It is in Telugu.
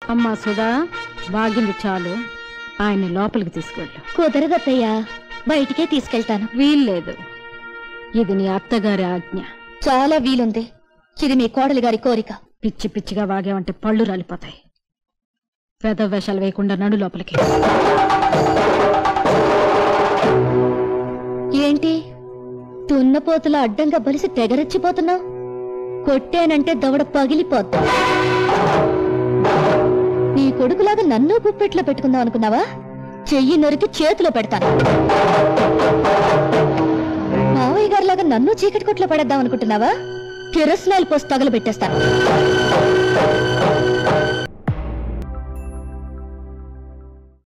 అమ్మా సుధా బాగింది చాలు ఆయన లోపలికి తీసుకెళ్ళు కుదరదత్తయ్యా బయటికే తీసుకెళ్తాను వీల్లేదు ఇది నీ అత్తగారి ఆజ్ఞ చాలా వీలుంది ఇది మీ కోడలి గారి కోరిక పిచ్చి పిచ్చిగా వాగావంటే పళ్ళు రాలిపోతాయి పెద్ద వేషాలు వేయకుండా నడు లోపలికి ఏంటి తున్నపోతుల అడ్డంగా బలిసి తెగరెచ్చిపోతున్నావు కొట్టేనంటే దవడ పగిలిపోద్దా నీ కొడుకులాగా నన్ను గుప్పెట్లో పెట్టుకుందాం అనుకున్నావా చెయ్యి నరికి చేతిలో పెడతాను మావయ్య గారిలాగా నన్ను చీకటి కొట్లో పడేద్దాం అనుకుంటున్నావా కిరస్నాయిల్ పోసి తగలు పెట్టేస్తాను